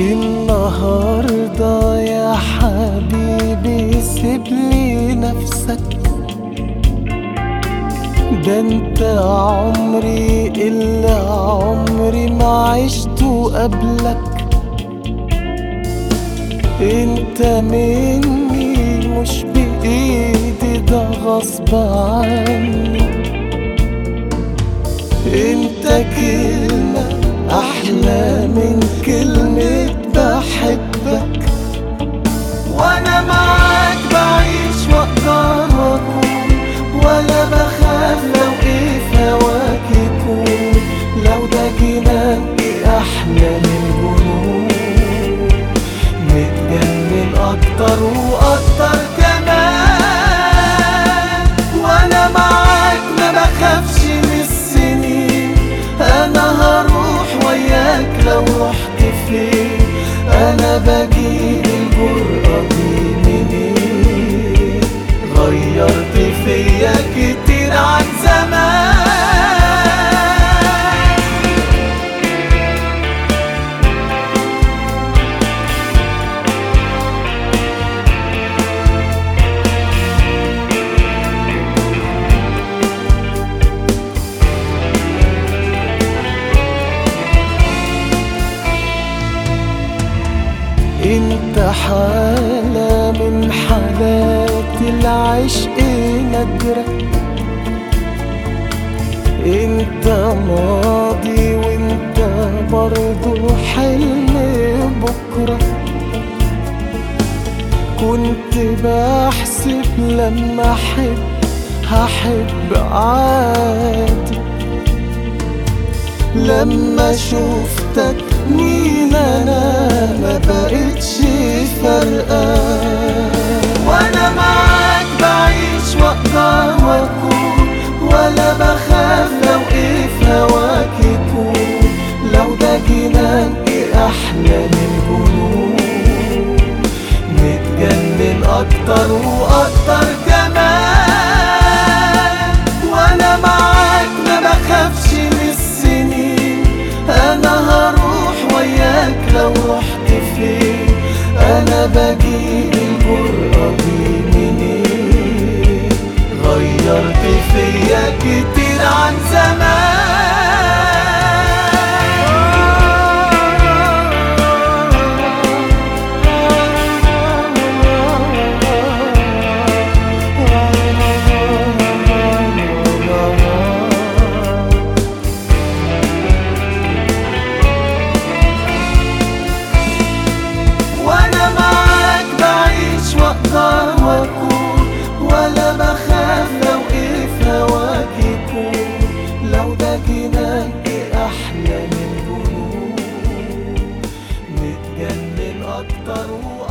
النهاردة يا حبيبي سيبلي نفسك ده انت عمري اللي عمري ما عشته قبلك انت مني مش بايدي ده غصب عني انت كلمة احلى من كلمة بحبك وانا معاك بعيش واقدر واكون ولا بخاف لو ايه في هواك يكون لو ده جنان ايه احلى من جنون نتجنن اكتر واكتر كمان وانا معاك ما بخافش من السنين انا هروح وياك لو رحت فين انا بجيب الجرأة دي منين غيرت فيا كتير عن زمان انت حالة من حالات العشق نادرة انت ماضي وانت برضو حلم بكرة كنت بحسب لما احب هحب عادي لما شفتك مين انا ما بقتش فارقة وانا معاك بعيش واقدر واكون ولا بخاف لو ايه في هواك يكون لو ده جنان ايه احلى من جنون نتجنن اكتر واكتر كمان وانا معاك ما بخافش من السنين انا هروح وياك لو رحت فين انا بجيب الجرأة دي منين غيرت فيا كتير عن زمان وانا معاك بعيش واقدر واكون ولا بخاف لو ايه في هواك يكون لو ده جنان ايه احلى من جنون نتجنن اكتر واكتر